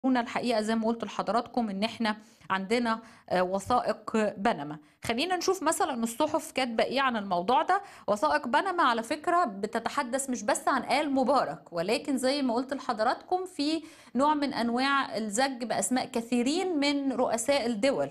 الحقيقة زي ما قلت لحضراتكم ان احنا عندنا آه، وثائق بنما خلينا نشوف مثلا الصحف كاتبة ايه عن الموضوع ده وثائق بنما على فكرة بتتحدث مش بس عن آل مبارك ولكن زي ما قلت لحضراتكم في نوع من انواع الزج باسماء كثيرين من رؤساء الدول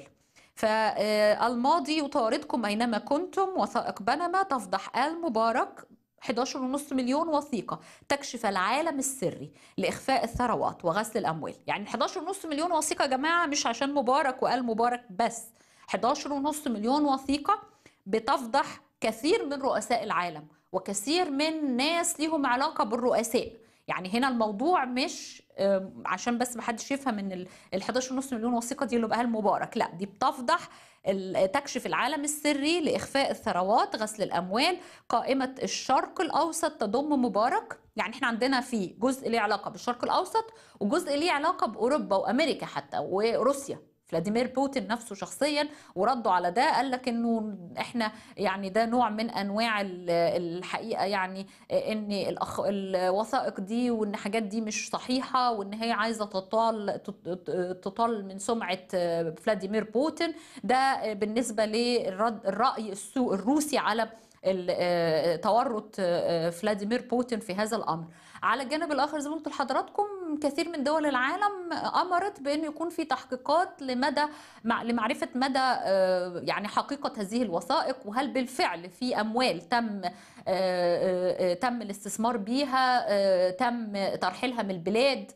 فالماضي يطاردكم أينما كنتم وثائق بنما تفضح آل مبارك 11.5 مليون وثيقة تكشف العالم السري لإخفاء الثروات وغسل الأموال يعني 11.5 مليون وثيقة يا جماعة مش عشان مبارك وآل مبارك بس 11.5 مليون وثيقة بتفضح كثير من رؤساء العالم وكثير من ناس ليهم علاقة بالرؤساء يعني هنا الموضوع مش آه، عشان بس ما حدش يفهم ان ال 11.5 مليون وثيقه دي اللي بقى المبارك لا دي بتفضح ال- تكشف العالم السري لاخفاء الثروات غسل الاموال قائمه الشرق الاوسط تضم مبارك يعني احنا عندنا في جزء ليه علاقه بالشرق الاوسط وجزء ليه علاقه باوروبا وامريكا حتى وروسيا فلاديمير بوتين نفسه شخصيا وردوا على ده قال لك انه احنا يعني ده نوع من انواع ال- الحقيقه يعني ان الأخ... الوثائق دي وان حاجات دي مش صحيحه وان هي عايزه تطال تط- تطال من سمعه فلاديمير بوتين ده بالنسبه للراي السوء الروسي على ال- آه، تورط آه، فلاديمير بوتين في هذا الامر على الجانب الاخر زي ما قلت لحضراتكم كثير من دول العالم امرت بان يكون في تحقيقات لمدى مع لمعرفه مدى آه، يعني حقيقه هذه الوثائق وهل بالفعل في اموال تم آه، آه، آه، تم الاستثمار بيها آه، تم ترحيلها من البلاد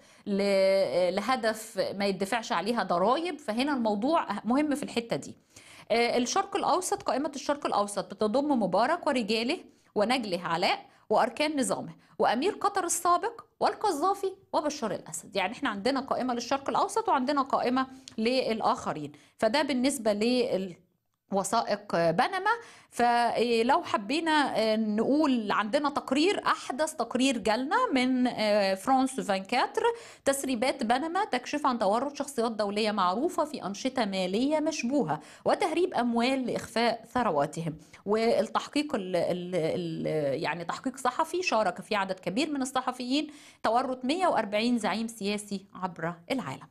ل- لهدف ما يدفعش عليها ضرائب فهنا الموضوع مهم في الحته دي آه، الشرق الأوسط قائمة الشرق الأوسط بتضم مبارك ورجاله ونجله علاء وأركان نظامه وأمير قطر السابق والقذافي وبشار الأسد يعني احنا عندنا قائمة للشرق الأوسط وعندنا قائمة للآخرين فده بالنسبة لل وثائق بنما فلو حبينا نقول عندنا تقرير احدث تقرير جالنا من فرانس 24 تسريبات بنما تكشف عن تورط شخصيات دوليه معروفه في انشطه ماليه مشبوهه وتهريب اموال لاخفاء ثرواتهم والتحقيق ال ال ال يعني تحقيق صحفي شارك فيه عدد كبير من الصحفيين تورط 140 زعيم سياسي عبر العالم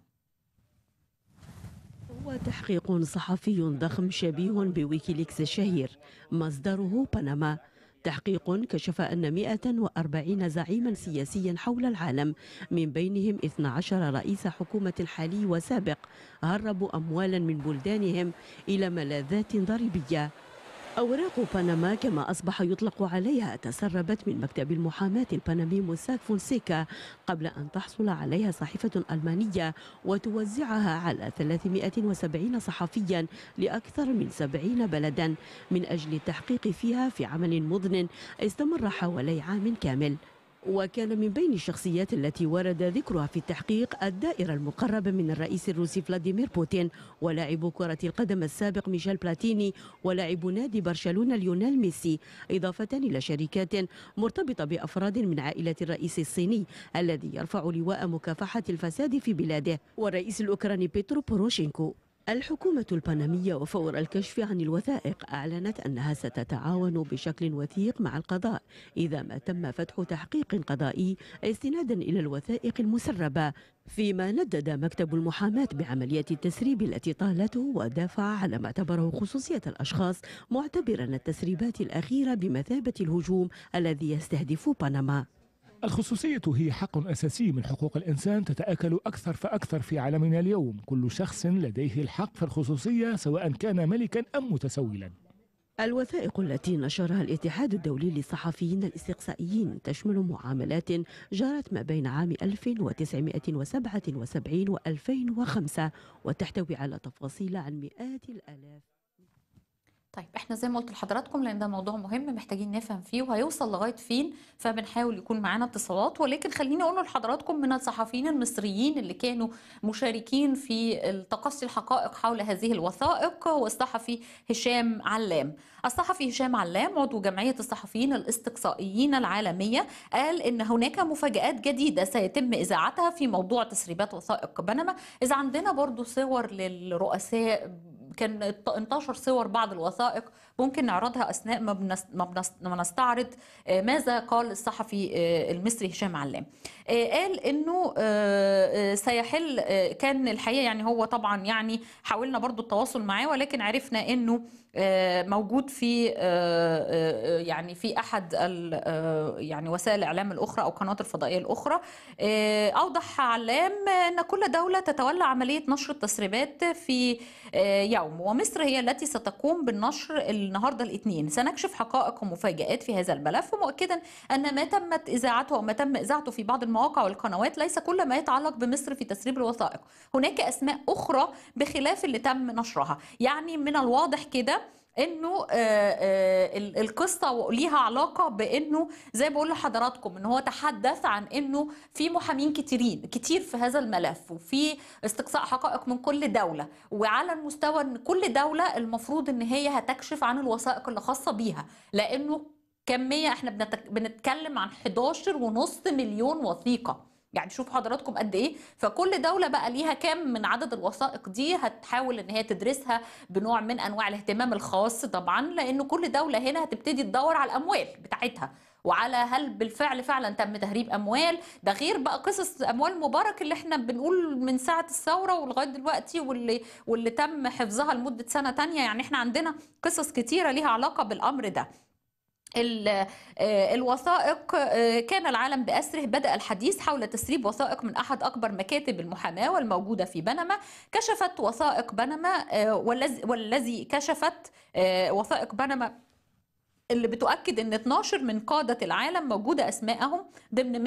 هو تحقيق صحفي ضخم شبيه بويكيليكس الشهير مصدره بنما تحقيق كشف أن 140 زعيما سياسيا حول العالم من بينهم 12 رئيس حكومة حالي وسابق هربوا أموالا من بلدانهم إلى ملاذات ضريبية أوراق بنما كما أصبح يطلق عليها تسربت من مكتب المحاماة البنمي موساك فونسيكا قبل أن تحصل عليها صحيفة ألمانية وتوزعها على 370 صحفيا لأكثر من 70 بلدا من أجل التحقيق فيها في عمل مضن استمر حوالي عام كامل وكان من بين الشخصيات التي ورد ذكرها في التحقيق الدائرة المقربة من الرئيس الروسي فلاديمير بوتين ولاعب كرة القدم السابق ميشيل بلاتيني ولاعب نادي برشلونة ليونيل ميسي إضافة إلى شركات مرتبطة بأفراد من عائلة الرئيس الصيني الذي يرفع لواء مكافحة الفساد في بلاده والرئيس الأوكراني بيترو بوروشينكو الحكومة البنمية وفور الكشف عن الوثائق أعلنت أنها ستتعاون بشكل وثيق مع القضاء إذا ما تم فتح تحقيق قضائي استنادا إلى الوثائق المسربة فيما ندد مكتب المحاماة بعملية التسريب التي طالته ودافع على ما اعتبره خصوصية الأشخاص معتبرا التسريبات الأخيرة بمثابة الهجوم الذي يستهدف بنما الخصوصية هي حق أساسي من حقوق الإنسان تتآكل أكثر فأكثر في عالمنا اليوم كل شخص لديه الحق في الخصوصية سواء كان ملكا أم متسولا الوثائق التي نشرها الاتحاد الدولي للصحفيين الاستقصائيين تشمل معاملات جرت ما بين عام 1977 و 2005 وتحتوي على تفاصيل عن مئات الآلاف طيب احنا زي ما قلت لحضراتكم لان ده موضوع مهم محتاجين نفهم فيه وهيوصل لغايه فين فبنحاول يكون معانا اتصالات ولكن خليني اقول لحضراتكم من الصحفيين المصريين اللي كانوا مشاركين في تقصي الحقائق حول هذه الوثائق هو الصحفي هشام علام الصحفي هشام علام عضو جمعيه الصحفيين الاستقصائيين العالميه قال ان هناك مفاجات جديده سيتم اذاعتها في موضوع تسريبات وثائق بنما اذا عندنا برضو صور للرؤساء كان ات- انتشر صور بعض الوثائق ممكن نعرضها اثناء ما بنس- ما بنس- ما نستعرض آه، ماذا قال الصحفي آه، المصري هشام علام آه، قال انه آه، آه، سيحل آه، كان الحقيقه يعني هو طبعا يعني حاولنا برضو التواصل معاه ولكن عرفنا انه آه، موجود في آه، آه، يعني في احد ال- آه، يعني وسائل الاعلام الاخرى او القنوات الفضائيه الاخرى آه، اوضح علام ان كل دوله تتولى عمليه نشر التسريبات في آه، يوم ومصر هي التي ستقوم بالنشر النهارده الاثنين سنكشف حقائق ومفاجآت في هذا الملف مؤكدا ان ما تمت اذاعته وما تم اذاعته في بعض المواقع والقنوات ليس كل ما يتعلق بمصر في تسريب الوثائق هناك اسماء اخرى بخلاف اللي تم نشرها يعني من الواضح كده انه آه، آه، ال- القصه ليها علاقه بانه زي بقول لحضراتكم ان هو تحدث عن انه في محامين كتيرين كتير في هذا الملف وفي استقصاء حقائق من كل دوله وعلى المستوى ان كل دوله المفروض ان هي هتكشف عن الوثائق اللي خاصه بيها لانه كميه احنا بنتك... بنتكلم عن 11 ونص مليون وثيقه يعني شوف حضراتكم قد ايه فكل دوله بقى ليها كام من عدد الوثائق دي هتحاول ان هي تدرسها بنوع من انواع الاهتمام الخاص طبعا لان كل دوله هنا هتبتدي تدور على الاموال بتاعتها وعلى هل بالفعل فعلا تم تهريب اموال ده غير بقى قصص اموال مبارك اللي احنا بنقول من ساعه الثوره ولغايه دلوقتي واللي واللي تم حفظها لمده سنه تانية يعني احنا عندنا قصص كتيره ليها علاقه بالامر ده ال- آه، الوثائق آه، كان العالم بأسره بدأ الحديث حول تسريب وثائق من أحد أكبر مكاتب المحاماة والموجودة في بنما كشفت وثائق بنما آه، والذي والذي كشفت آه، وثائق بنما اللي بتؤكد ان 12 من قادة العالم موجودة اسمائهم ضمن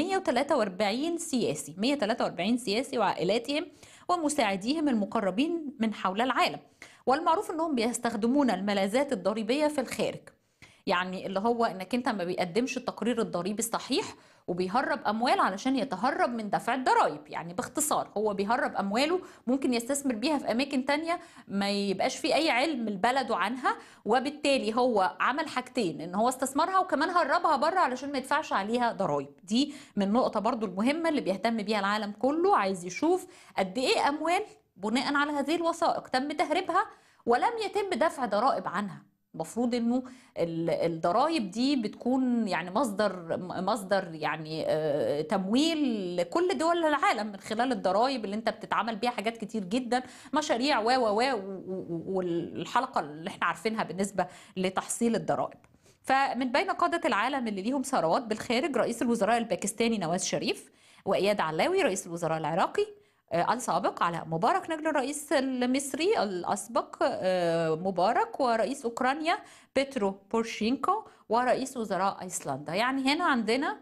143 سياسي 143 سياسي وعائلاتهم ومساعديهم المقربين من حول العالم والمعروف انهم بيستخدمون الملاذات الضريبية في الخارج يعني اللي هو انك انت ما بيقدمش التقرير الضريبي الصحيح وبيهرب اموال علشان يتهرب من دفع الضرائب يعني باختصار هو بيهرب امواله ممكن يستثمر بيها في اماكن تانية ما يبقاش في اي علم البلد عنها وبالتالي هو عمل حاجتين ان هو استثمرها وكمان هربها بره علشان ما يدفعش عليها ضرائب دي من النقطة برضو المهمة اللي بيهتم بيها العالم كله عايز يشوف قد ايه اموال بناء على هذه الوثائق تم تهريبها ولم يتم دفع ضرائب عنها المفروض انه ال- الضرائب دي بتكون يعني مصدر مصدر يعني آه، تمويل لكل دول العالم من خلال الضرائب اللي انت بتتعمل بيها حاجات كتير جدا مشاريع و و و و- والحلقه اللي احنا عارفينها بالنسبه لتحصيل الضرائب فمن بين قادة العالم اللي ليهم ثروات بالخارج رئيس الوزراء الباكستاني نواز شريف وإياد علاوي رئيس الوزراء العراقي آه، السابق علاء مبارك نجل الرئيس المصري الأسبق آه، مبارك ورئيس أوكرانيا بيترو بورشينكو ورئيس وزراء أيسلندا يعني هنا عندنا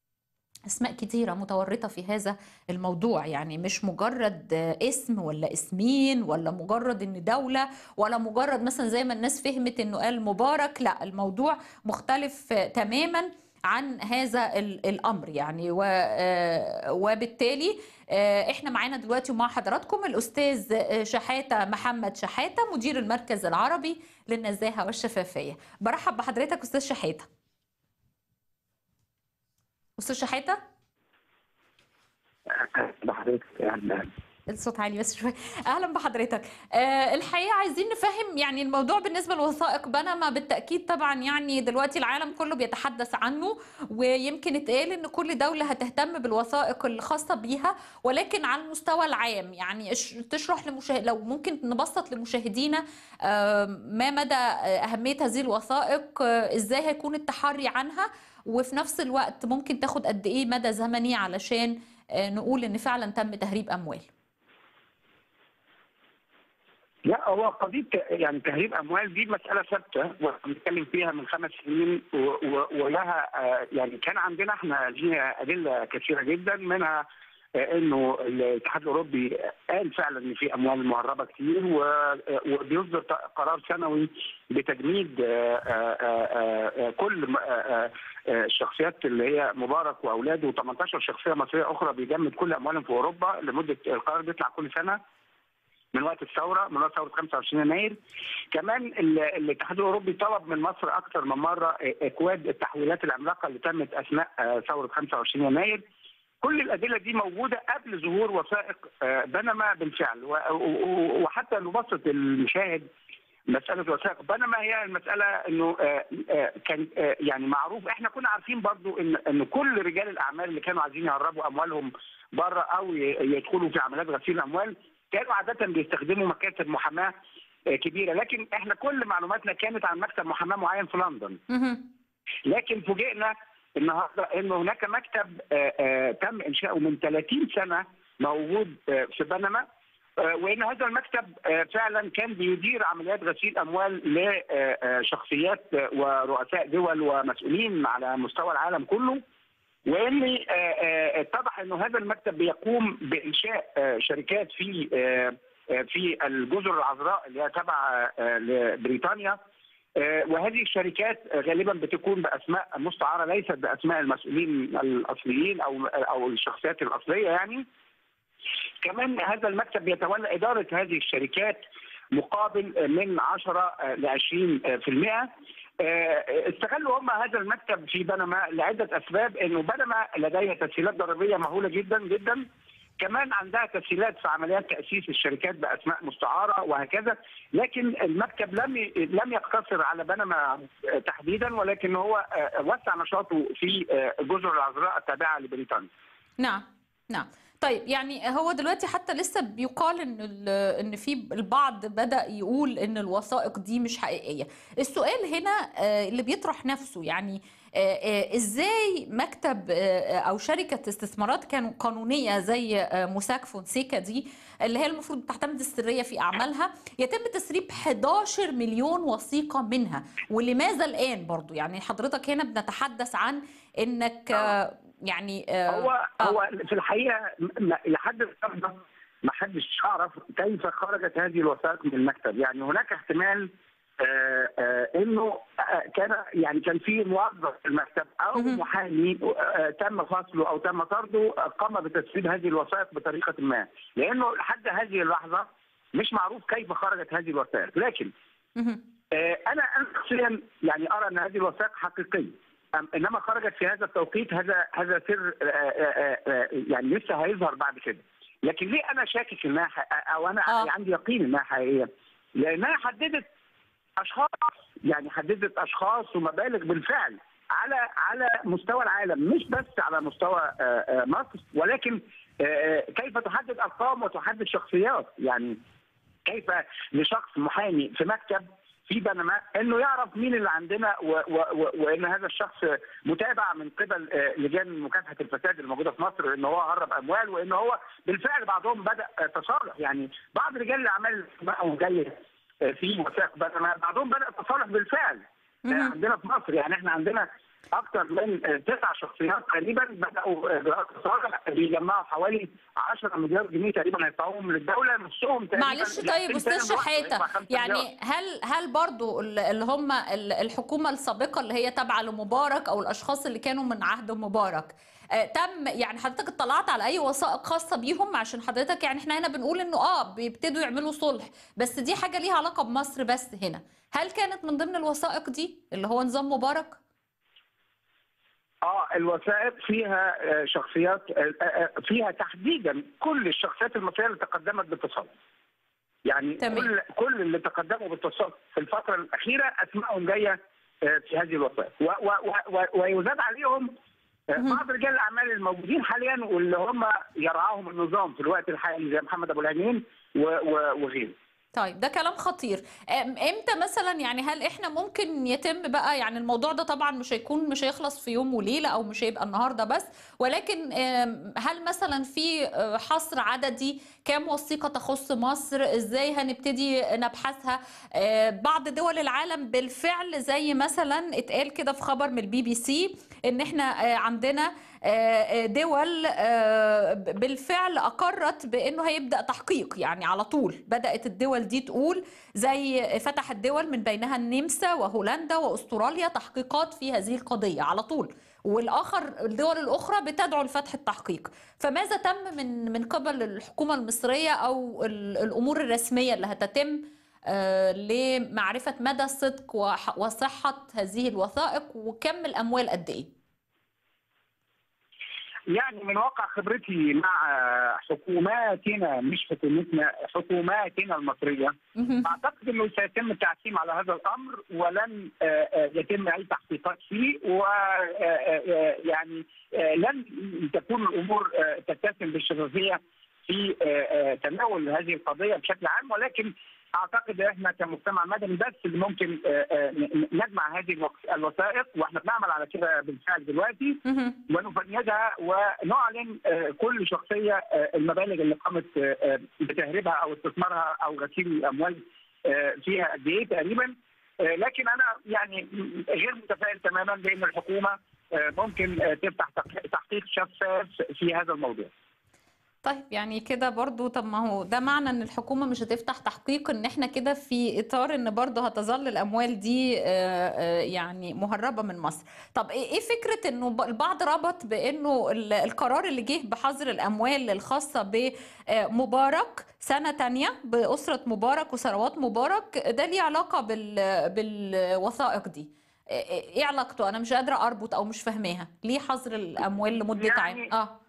اسماء كتيره متورطه في هذا الموضوع يعني مش مجرد اسم ولا اسمين ولا مجرد ان دوله ولا مجرد مثلا زي ما الناس فهمت انه قال مبارك لا الموضوع مختلف تماما عن هذا ال- الامر يعني و- آه، وبالتالي آه، احنا معانا دلوقتي ومع حضراتكم الاستاذ آه، شحاته محمد شحاته مدير المركز العربي للنزاهه والشفافيه برحب بحضرتك استاذ شحاته استاذ شحاته بحضرتك اهلا الصوت عالي بس شويه اهلا بحضرتك آه الحقيقه عايزين نفهم يعني الموضوع بالنسبه لوثائق بنما بالتاكيد طبعا يعني دلوقتي العالم كله بيتحدث عنه ويمكن اتقال ان كل دوله هتهتم بالوثائق الخاصه بيها ولكن على المستوى العام يعني إش- تشرح لمشاهد لو ممكن نبسط لمشاهدينا آه ما مدى آه، اهميه هذه الوثائق آه ازاي هيكون التحري عنها وفي نفس الوقت ممكن تاخد قد ايه مدى زمني علشان آه، نقول ان فعلا تم تهريب اموال لا هو قضيه يعني تهريب اموال دي مساله ثابته وبنتكلم فيها من خمس سنين و- و- ولها آه، يعني كان عندنا احنا ليها ادله كثيره جدا منها آه، انه الاتحاد الاوروبي قال فعلا ان في اموال مهربه كتير و- وبيصدر ت- قرار سنوي بتجميد آه، آه، آه، آه، كل م- آه، آه، آه، الشخصيات اللي هي مبارك واولاده و18 شخصيه مصريه اخرى بيجمد كل اموالهم في اوروبا لمده القرار بيطلع كل سنه من وقت الثوره من وقت ثوره 25 يناير كمان ال- الاتحاد الاوروبي طلب من مصر اكثر من مره اكواد التحويلات العملاقه اللي تمت اثناء آه، ثوره 25 يناير كل الادله دي موجوده قبل ظهور وثائق آه، بنما بالفعل و- و- و- وحتى نبسط المشاهد مساله وثائق بنما هي المساله انه آه، آه، كان آه، يعني معروف احنا كنا عارفين برضو ان ان كل رجال الاعمال اللي كانوا عايزين يهربوا اموالهم بره او ي- يدخلوا في عمليات غسيل الاموال كانوا عاده بيستخدموا مكاتب محاماه آه، كبيره لكن احنا كل معلوماتنا كانت عن مكتب محاماه معين في لندن مهم. لكن فوجئنا النهارده ان هناك مكتب آه، آه، تم انشاؤه من 30 سنه موجود آه، في بنما آه، وان هذا المكتب آه، فعلا كان بيدير عمليات غسيل اموال لشخصيات ورؤساء دول ومسؤولين على مستوى العالم كله وان آه، آه، اتضح انه هذا المكتب بيقوم بانشاء آه، شركات في آه، آه، في الجزر العذراء اللي هي تابعه آه، لبريطانيا آه، وهذه الشركات آه، غالبا بتكون باسماء مستعاره ليست باسماء المسؤولين الاصليين او او الشخصيات الاصليه يعني كمان هذا المكتب يتولى اداره هذه الشركات مقابل آه، من 10 ل 20% آه، استغلوا هم هذا المكتب في بنما لعده اسباب انه بنما لديها تسهيلات ضريبيه مهوله جدا جدا كمان عندها تسهيلات في عمليات تاسيس الشركات باسماء مستعاره وهكذا لكن المكتب لم ي- لم يقتصر على بنما آه، تحديدا ولكن هو آه، وسع نشاطه في آه، جزر العذراء التابعه لبريطانيا نعم نعم طيب يعني هو دلوقتي حتى لسه بيقال ان ال- ان في البعض بدأ يقول ان الوثائق دي مش حقيقية السؤال هنا آه، اللي بيطرح نفسه يعني آه، آه، ازاي مكتب آه، او شركة استثمارات كانوا قانونية زي آه، موساك فونسيكا دي اللي هي المفروض تعتمد السرية في اعمالها يتم تسريب 11 مليون وثيقة منها ولماذا الآن برضو يعني حضرتك هنا بنتحدث عن انك آه، يعني آه، هو آه. هو في الحقيقه م- لحد النهارده ما حدش يعرف كيف خرجت هذه الوثائق من المكتب يعني هناك احتمال آه، آه، انه آه، كان يعني كان في موظف في المكتب او مهم. محامي آه، تم فصله او تم طرده آه، قام بتسريب هذه الوثائق بطريقه ما لانه لحد هذه اللحظه مش معروف كيف خرجت هذه الوثائق لكن مهم. آه، انا انا شخصيا يعني ارى ان هذه الوثائق حقيقيه أم- انما خرجت في هذا التوقيت هذا هذا سر آه، آه، آه، يعني لسه هيظهر بعد كده لكن ليه انا شاكك انها ح- او انا آه. عندي يقين انها حقيقيه لانها حددت اشخاص يعني حددت اشخاص ومبالغ بالفعل على على مستوى العالم مش بس على مستوى آه، آه، مصر ولكن آه، آه، كيف تحدد ارقام وتحدد شخصيات يعني كيف لشخص محامي في مكتب في بنما انه يعرف مين اللي عندنا و و و وان هذا الشخص متابع من قبل آه، لجان مكافحه الفساد الموجوده في مصر ان هو هرب اموال وان هو بالفعل بعضهم بدا آه، تصالح يعني بعض رجال الاعمال اللي بقوا جاي آه، في وثائق بنما بعضهم بدا تصالح بالفعل آه، مهم. عندنا في مصر يعني احنا عندنا اكثر من آه، تسع شخصيات تقريبا بداوا آه، بتصالح بيجمعوا حوالي 10 مليار جنيه تقريبا هيدفعوهم للدوله نصهم تقريبا معلش لا، طيب في استاذ سنة واحدة شحاته هيدفع 5 مليار. يعني هل هل برضو ال- اللي هم ال- الحكومه السابقه اللي هي تابعه لمبارك او الاشخاص اللي كانوا من عهد مبارك آه، تم يعني حضرتك اطلعت على اي وثائق خاصه بيهم عشان حضرتك يعني احنا هنا بنقول انه اه بيبتدوا يعملوا صلح بس دي حاجه ليها علاقه بمصر بس هنا هل كانت من ضمن الوثائق دي اللي هو نظام مبارك اه الوثائق فيها آه، شخصيات آه، آه، فيها تحديدا كل الشخصيات المصريه اللي تقدمت بالتصالح. يعني تمام. كل كل اللي تقدموا بالتصالح في الفتره الاخيره اسمائهم جايه آه، في هذه الوثائق و- و- و- و- ويزاد عليهم آه، مهم. بعض رجال الاعمال الموجودين حاليا واللي هم يرعاهم النظام في الوقت الحالي زي محمد ابو العينين و- و- وغيره. طيب ده كلام خطير أم- امتى مثلا يعني هل احنا ممكن يتم بقى يعني الموضوع ده طبعا مش هيكون مش هيخلص في يوم وليلة او مش هيبقى النهاردة بس ولكن أم، هل مثلا في أه، حصر عددي كام وثيقة تخص مصر ازاي هنبتدي نبحثها أه، بعض دول العالم بالفعل زي مثلا اتقال كده في خبر من البي بي سي ان احنا أه، عندنا أه، دول أه، بالفعل اقرت بانه هيبدا تحقيق يعني على طول بدات الدول دي تقول زي فتحت دول من بينها النمسا وهولندا واستراليا تحقيقات في هذه القضيه على طول والاخر الدول الاخرى بتدعو لفتح التحقيق فماذا تم من من قبل الحكومه المصريه او ال- الامور الرسميه اللي هتتم آه، لمعرفه مدى صدق وح- وصحه هذه الوثائق وكم الاموال قد ايه يعني من واقع خبرتي مع حكوماتنا مش حكومتنا حكوماتنا المصريه مهم. اعتقد انه سيتم التعتيم على هذا الامر ولن آه، آه، يتم اي تحقيقات فيه ويعني لن تكون الامور آه، تتسم بالشفافيه في آه، آه، تناول هذه القضيه بشكل عام ولكن اعتقد احنا كمجتمع مدني بس اللي ممكن آه، آه، ن- نجمع هذه الوث- الوثائق واحنا بنعمل على كده بالفعل دلوقتي مهم. ونفندها ونعلن آه، كل شخصيه آه، المبالغ اللي قامت آه، آه، بتهريبها او استثمارها او غسيل الاموال آه، فيها قد ايه تقريبا آه، لكن انا يعني م- غير متفائل تماما بان الحكومه آه، ممكن آه، تفتح تق- تحقيق شفاف في هذا الموضوع. طيب يعني كده برضو طب ما هو ده معنى ان الحكومة مش هتفتح تحقيق ان احنا كده في اطار ان برضو هتظل الاموال دي آه، آه، يعني مهربة من مصر طب ايه إيه فكرة انه ب- البعض ربط بانه ال- القرار اللي جه بحظر الاموال الخاصة بمبارك سنة تانية بأسرة مبارك وثروات مبارك ده ليه علاقة بال بالوثائق دي ايه إيه علاقته انا مش قادرة اربط او مش فاهماها ليه حظر الاموال لمدة عام يعني اه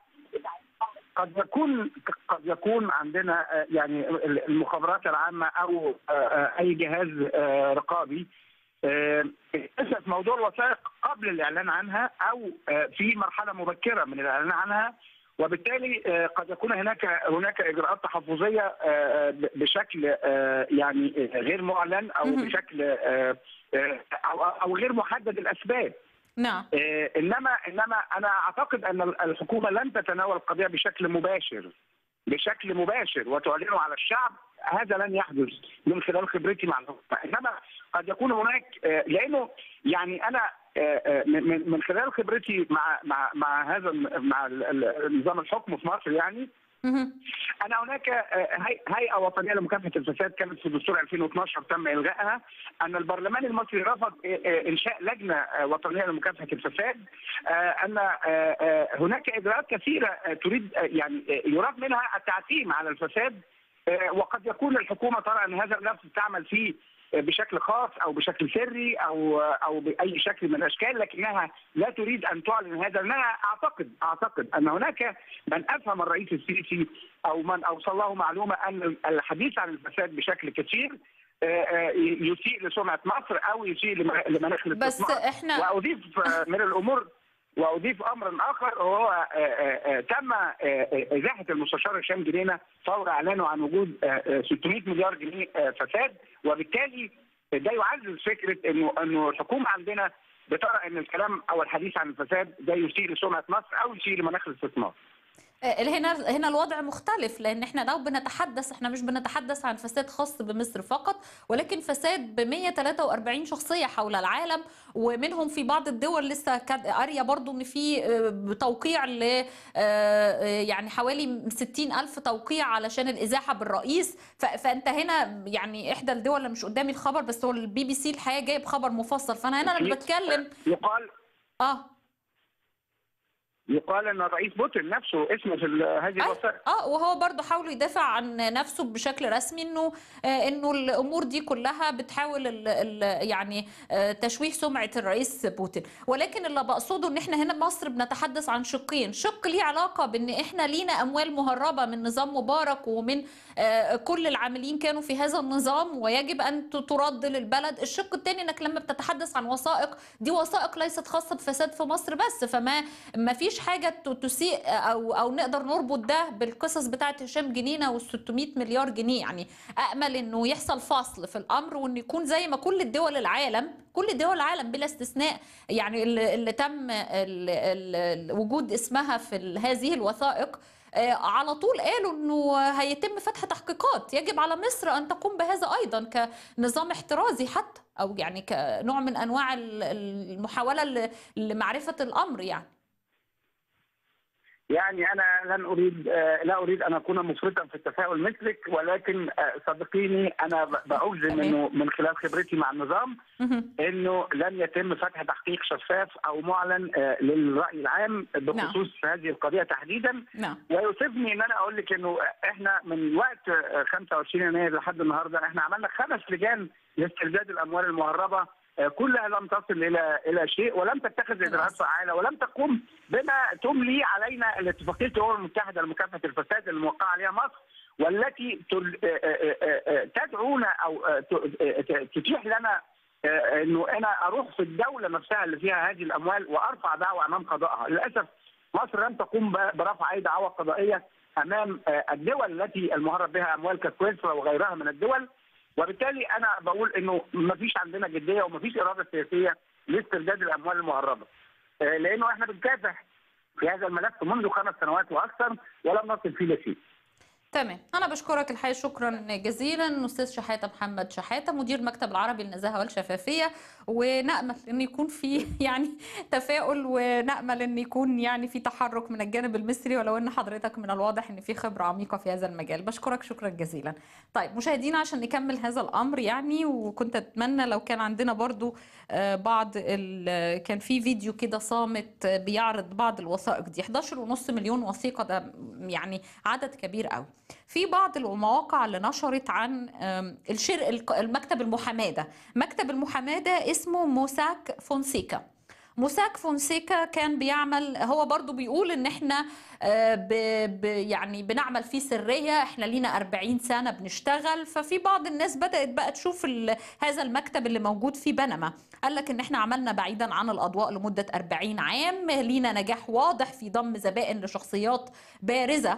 قد يكون قد يكون عندنا آه، يعني المخابرات العامه او آه، آه، اي جهاز آه، رقابي آه، اكتشف موضوع الوثائق قبل الاعلان عنها او آه، في مرحله مبكره من الاعلان عنها وبالتالي آه، قد يكون هناك هناك اجراءات تحفظيه آه، ب- بشكل آه، يعني غير معلن او مهم. بشكل آه، آه، او أو غير محدد الاسباب نعم آه، انما انما انا اعتقد ان الحكومه لن تتناول القضيه بشكل مباشر بشكل مباشر وتعلنه على الشعب هذا لن يحدث من خلال خبرتي مع الحكومه انما قد يكون هناك آه، لانه يعني انا آه، آه، من- من من خلال خبرتي مع مع مع هذا الم- مع ال- ال- نظام الحكم في مصر يعني مهم. انا هناك آه، هي- هيئه وطنيه لمكافحه الفساد كانت في دستور 2012 تم الغائها ان البرلمان المصري رفض آه، آه، انشاء لجنه آه، وطنيه لمكافحه الفساد آه، ان آه، آه، هناك اجراءات كثيره آه، تريد آه، يعني آه، يراد منها التعتيم على الفساد آه، وقد يكون الحكومه ترى ان هذا الملف تعمل فيه آه، بشكل خاص او بشكل سري او آه، او باي شكل من الاشكال لكنها لا تريد ان تعلن هذا لانها اعتقد اعتقد ان هناك من افهم الرئيس السيسي او من اوصل له معلومه ان الحديث عن الفساد بشكل كثير آه، آه، يسيء لسمعه مصر او يسيء لم- لمناخ بس الاستثمار احنا واضيف آه، من الامور واضيف امر اخر وهو آه، آه، آه، تم آه، آه، ازاحه المستشار هشام جنينه فور اعلانه عن وجود آه، آه، 600 مليار جنيه آه، فساد وبالتالي ده يعزز فكره انه انه الحكومه عندنا بترى ان الكلام او الحديث عن الفساد ده يسيء لسمعه مصر او يسيء لمناخ الاستثمار. آه، هنا هنا الوضع مختلف لان احنا لو بنتحدث احنا مش بنتحدث عن فساد خاص بمصر فقط ولكن فساد ب 143 شخصيه حول العالم ومنهم في بعض الدول لسه كاد- قاريه برضو ان في آه، توقيع ل آه، آه، يعني حوالي 60 الف توقيع علشان الازاحه بالرئيس ف- فانت هنا يعني احدى الدول اللي مش قدامي الخبر بس هو البي بي سي الحقيقه جايب خبر مفصل فانا هنا انا بتكلم يقال اه يقال ان الرئيس بوتين نفسه اسمه في ال- هذه أي- الوثائق اه وهو برضه حاول يدافع عن نفسه بشكل رسمي انه آه انه الامور دي كلها بتحاول ال ال يعني آه تشويه سمعه الرئيس بوتين ولكن اللي بقصده ان احنا هنا مصر بنتحدث عن شقين شق ليه علاقه بان احنا لينا اموال مهربه من نظام مبارك ومن آه كل العاملين كانوا في هذا النظام ويجب ان ت- ترد للبلد الشق الثاني انك لما بتتحدث عن وثائق دي وثائق ليست خاصه بفساد في مصر بس فما ما فيش حاجه ت- تسيء او او نقدر نربط ده بالقصص بتاعه هشام جنينه وال 600 مليار جنيه يعني امل انه يحصل فصل في الامر وان يكون زي ما كل الدول العالم كل دول العالم بلا استثناء يعني اللي, اللي تم ال ال ال وجود اسمها في ال- هذه الوثائق آه، على طول قالوا انه هيتم فتح تحقيقات يجب على مصر ان تقوم بهذا ايضا كنظام احترازي حتى او يعني كنوع من انواع ال- المحاوله ل- لمعرفه الامر يعني يعني انا لن اريد آه، لا اريد ان اكون مفرطا في التفاؤل مثلك ولكن آه، صدقيني انا ب- باجزم تمام. انه من خلال خبرتي مع النظام مهم. انه لن يتم فتح تحقيق شفاف او معلن آه، للراي العام بخصوص هذه القضيه تحديدا نعم ويصيبني ان انا اقول لك انه احنا من وقت آه، 25 يناير لحد النهارده احنا عملنا خمس لجان لاسترداد الاموال المهربه كلها لم تصل الى الى شيء ولم تتخذ اجراءات فعاله ولم تقوم بما تملي علينا الاتفاقيه الامم المتحده لمكافحه الفساد الموقعه عليها مصر والتي تدعونا او تتيح لنا انه انا اروح في الدوله نفسها اللي فيها هذه الاموال وارفع دعوه امام قضائها، للاسف مصر لم تقوم برفع اي دعوه قضائيه امام الدول التي المهرب بها اموال كسويسرا وغيرها من الدول وبالتالي انا بقول انه ما فيش عندنا جديه وما فيش اراده سياسيه لاسترداد الاموال المهربه. لانه احنا بنكافح في هذا الملف منذ خمس سنوات واكثر ولم نصل فيه لشيء. تمام انا بشكرك الحقيقه شكرا جزيلا استاذ شحاته محمد شحاته مدير المكتب العربي للنزاهه والشفافيه ونامل ان يكون في يعني تفاؤل ونامل ان يكون يعني في تحرك من الجانب المصري ولو ان حضرتك من الواضح ان في خبره عميقه في هذا المجال بشكرك شكرا جزيلا طيب مشاهدينا عشان نكمل هذا الامر يعني وكنت اتمنى لو كان عندنا برضو بعض كان في فيديو كده صامت بيعرض بعض الوثائق دي 11.5 مليون وثيقه ده يعني عدد كبير قوي في بعض المواقع اللي نشرت عن الشر المكتب المحاماه ده مكتب المحاماه ده اسمه موساك فونسيكا موساك فونسيكا كان بيعمل هو برضو بيقول ان احنا ب ب يعني بنعمل فيه سرية احنا لينا 40 سنة بنشتغل ففي بعض الناس بدأت بقى تشوف هذا المكتب اللي موجود في بنما قال لك ان احنا عملنا بعيدا عن الاضواء لمدة 40 عام لينا نجاح واضح في ضم زبائن لشخصيات بارزة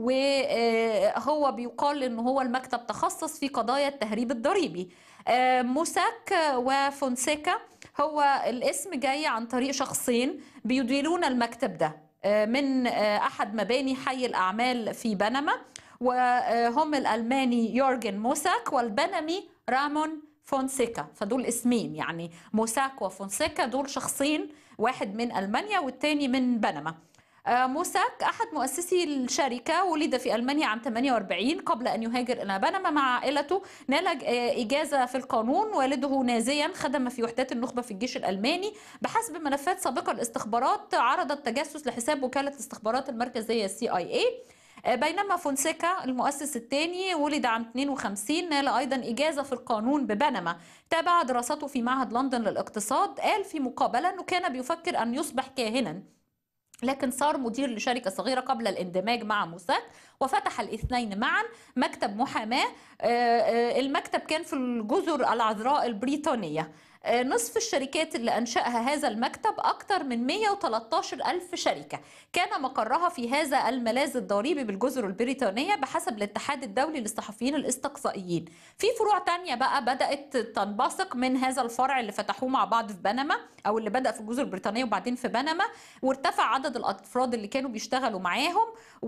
وهو بيقال ان هو المكتب تخصص في قضايا التهريب الضريبي موساك وفونسيكا هو الاسم جاي عن طريق شخصين بيديرون المكتب ده من احد مباني حي الاعمال في بنما وهم الالماني يورجن موساك والبنمي رامون فونسيكا فدول اسمين يعني موساك وفونسيكا دول شخصين واحد من المانيا والتاني من بنما موساك أحد مؤسسي الشركة ولد في ألمانيا عام 48 قبل أن يهاجر إلى بنما مع عائلته نال إجازة في القانون والده نازيا خدم في وحدات النخبة في الجيش الألماني بحسب ملفات سابقة الاستخبارات عرضت تجسس لحساب وكالة الاستخبارات المركزية السي اي اي بينما فونسيكا المؤسس الثاني ولد عام 52 نال ايضا اجازه في القانون ببنما تابع دراسته في معهد لندن للاقتصاد قال في مقابله انه كان بيفكر ان يصبح كاهنا لكن صار مدير لشركة صغيرة قبل الاندماج مع موساك وفتح الاثنين معا مكتب محاماة المكتب كان في الجزر العذراء البريطانية نصف الشركات اللي أنشأها هذا المكتب أكثر من 113 ألف شركة كان مقرها في هذا الملاذ الضريبي بالجزر البريطانية بحسب الاتحاد الدولي للصحفيين الاستقصائيين في فروع تانية بقى بدأت تنبثق من هذا الفرع اللي فتحوه مع بعض في بنما أو اللي بدأ في الجزر البريطانية وبعدين في بنما وارتفع عدد الأفراد اللي كانوا بيشتغلوا معاهم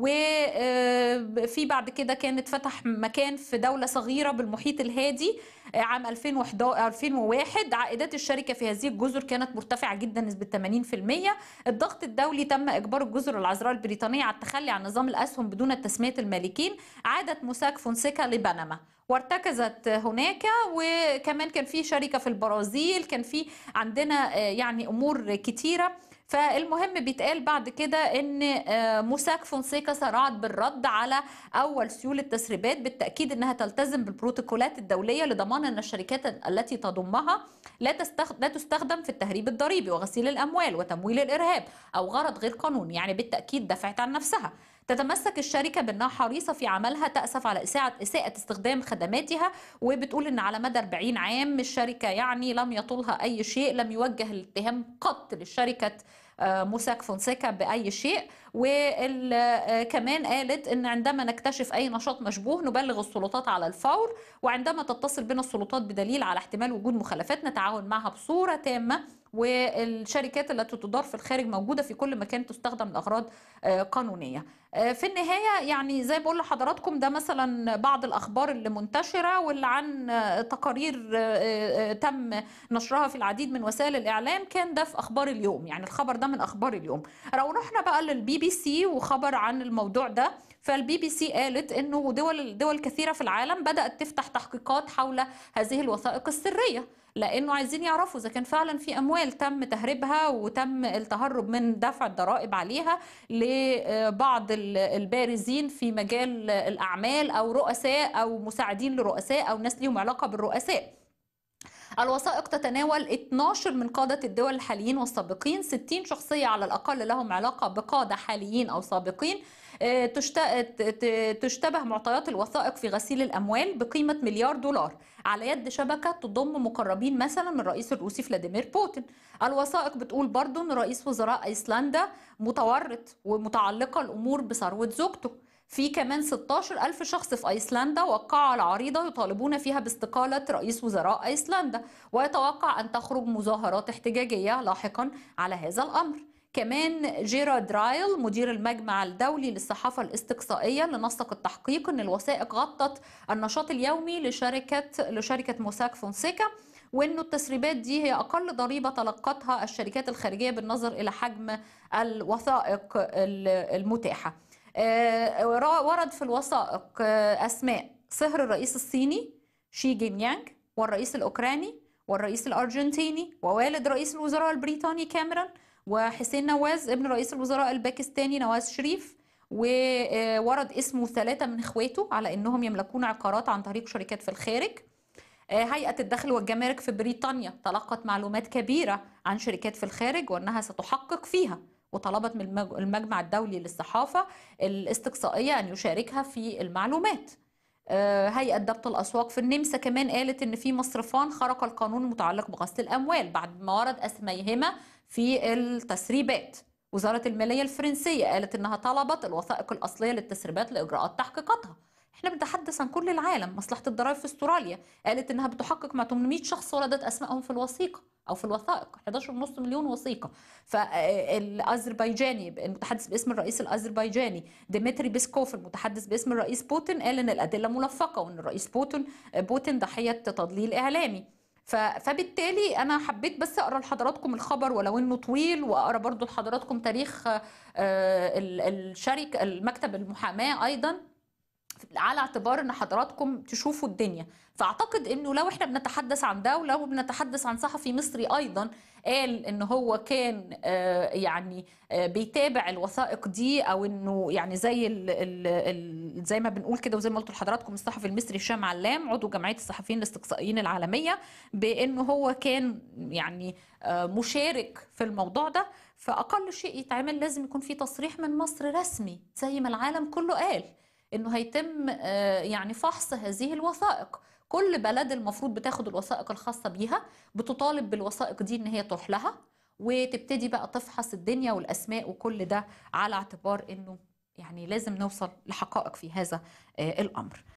وفي بعد كده كانت فتح مكان في دولة صغيرة بالمحيط الهادي عام 2001 عائدات الشركة في هذه الجزر كانت مرتفعة جدا نسبة 80% الضغط الدولي تم إجبار الجزر العذراء البريطانية على التخلي عن نظام الأسهم بدون تسمية المالكين عادت موساك فونسيكا لبنما وارتكزت هناك وكمان كان في شركة في البرازيل كان في عندنا يعني أمور كتيرة فالمهم بيتقال بعد كده ان موساك فونسيكا سرعت بالرد على اول سيول التسريبات بالتاكيد انها تلتزم بالبروتوكولات الدوليه لضمان ان الشركات التي تضمها لا لا تستخدم في التهريب الضريبي وغسيل الاموال وتمويل الارهاب او غرض غير قانوني يعني بالتاكيد دفعت عن نفسها تتمسك الشركة بأنها حريصة في عملها تأسف على إساءة, إساءة استخدام خدماتها وبتقول أن على مدى 40 عام الشركة يعني لم يطلها أي شيء لم يوجه الاتهام قط للشركة موساك فونسيكا بأي شيء وكمان قالت أن عندما نكتشف أي نشاط مشبوه نبلغ السلطات على الفور وعندما تتصل بنا السلطات بدليل على احتمال وجود مخالفات نتعاون معها بصورة تامة والشركات التي تدار في الخارج موجوده في كل مكان تستخدم لاغراض قانونيه. في النهايه يعني زي بقول لحضراتكم ده مثلا بعض الاخبار اللي منتشره واللي عن تقارير تم نشرها في العديد من وسائل الاعلام كان ده في اخبار اليوم يعني الخبر ده من اخبار اليوم. لو رحنا بقى للبي بي سي وخبر عن الموضوع ده فالبي بي سي قالت انه دول دول كثيره في العالم بدات تفتح تحقيقات حول هذه الوثائق السريه لانه عايزين يعرفوا اذا كان فعلا في اموال تم تهريبها وتم التهرب من دفع الضرائب عليها لبعض البارزين في مجال الاعمال او رؤساء او مساعدين لرؤساء او ناس ليهم علاقه بالرؤساء الوثائق تتناول 12 من قادة الدول الحاليين والسابقين 60 شخصية على الأقل لهم علاقة بقادة حاليين أو سابقين آه، تشت- ت- تشتبه معطيات الوثائق في غسيل الأموال بقيمة مليار دولار على يد شبكة تضم مقربين مثلا من الرئيس الروسي فلاديمير بوتين الوثائق بتقول برضو أن رئيس وزراء أيسلندا متورط ومتعلقة الأمور بثروة زوجته في كمان 16 ألف شخص في أيسلندا وقعوا على عريضة يطالبون فيها باستقالة رئيس وزراء أيسلندا ويتوقع أن تخرج مظاهرات احتجاجية لاحقا على هذا الأمر كمان جيرارد رايل مدير المجمع الدولي للصحافة الاستقصائية لنسق التحقيق أن الوثائق غطت النشاط اليومي لشركة لشركة موساك فونسيكا وانه التسريبات دي هي اقل ضريبه تلقتها الشركات الخارجيه بالنظر الى حجم الوثائق المتاحه آه، ورد في الوثائق آه، اسماء صهر الرئيس الصيني شي جين يانغ والرئيس الاوكراني والرئيس الارجنتيني ووالد رئيس الوزراء البريطاني كاميرون وحسين نواز ابن رئيس الوزراء الباكستاني نواز شريف وورد اسمه ثلاثة من اخواته على انهم يملكون عقارات عن طريق شركات في الخارج آه، هيئة الدخل والجمارك في بريطانيا تلقت معلومات كبيرة عن شركات في الخارج وأنها ستحقق فيها وطلبت من المج- المجمع الدولي للصحافة الاستقصائية أن يشاركها في المعلومات آه، هيئة ضبط الأسواق في النمسا كمان قالت إن في مصرفان خرق القانون المتعلق بغسل الأموال بعد ما ورد أسميهما في التسريبات وزارة المالية الفرنسية قالت إنها طلبت الوثائق الأصلية للتسريبات لإجراءات تحقيقاتها احنا بنتحدث عن كل العالم مصلحة الضرائب في استراليا قالت انها بتحقق مع 800 شخص وردت اسمائهم في الوثيقة او في الوثائق 11.5 مليون وثيقة فالاذربيجاني المتحدث باسم الرئيس الاذربيجاني ديمتري بيسكوف المتحدث باسم الرئيس بوتين قال ان الادلة ملفقة وان الرئيس بوتين بوتين ضحية تضليل اعلامي ف- فبالتالي انا حبيت بس اقرا لحضراتكم الخبر ولو انه طويل واقرا برضو لحضراتكم تاريخ آه، ال- الشركه المكتب المحاماه ايضا على اعتبار ان حضراتكم تشوفوا الدنيا فاعتقد انه لو احنا بنتحدث عن ده ولو بنتحدث عن صحفي مصري ايضا قال ان هو كان آه، يعني آه، بيتابع الوثائق دي او انه يعني زي ال ال ال زي ما بنقول كده وزي ما قلت لحضراتكم الصحفي المصري هشام علام عضو جمعيه الصحفيين الاستقصائيين العالميه بانه هو كان يعني آه، مشارك في الموضوع ده فاقل شيء يتعمل لازم يكون في تصريح من مصر رسمي زي ما العالم كله قال انه هيتم آه، يعني فحص هذه الوثائق كل بلد المفروض بتاخد الوثائق الخاصة بيها بتطالب بالوثائق دي ان هي تروح لها وتبتدي بقى تفحص الدنيا والاسماء وكل ده على اعتبار انه يعني لازم نوصل لحقائق في هذا آه، الامر